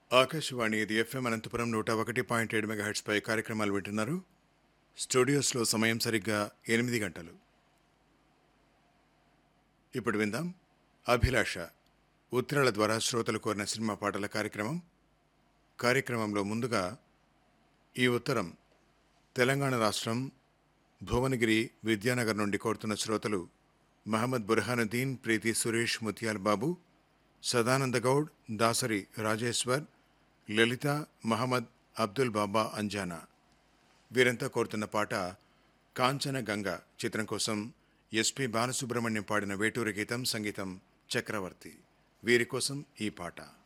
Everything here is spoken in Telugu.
ఆకాశవాణి ఇది ఎఫ్ఎం అనంతపురం నూట ఒకటి పాయింట్ ఏడు మెగాహెట్స్ పై కార్యక్రమాలు వింటున్నారు స్టూడియోస్లో సమయం సరిగ్గా ఎనిమిది గంటలు ఇప్పుడు విందాం అభిలాష ఉత్తరాల ద్వారా శ్రోతలు కోరిన సినిమా పాటల కార్యక్రమం కార్యక్రమంలో ముందుగా ఈ ఉత్తరం తెలంగాణ రాష్ట్రం భువనగిరి విద్యానగర్ నుండి కోరుతున్న శ్రోతలు మహమ్మద్ బుర్హానుద్దీన్ ప్రీతి సురేష్ ముత్యాల్ బాబు సదానంద గౌడ్ దాసరి రాజేశ్వర్ లలిత మహమ్మద్ అబ్దుల్ బాబా అంజానా వీరంతా కోరుతున్న పాట కాంచన గంగ చిత్రం కోసం ఎస్పి బాలసుబ్రహ్మణ్యం పాడిన వేటూరి గీతం సంగీతం చక్రవర్తి వీరి కోసం ఈ పాట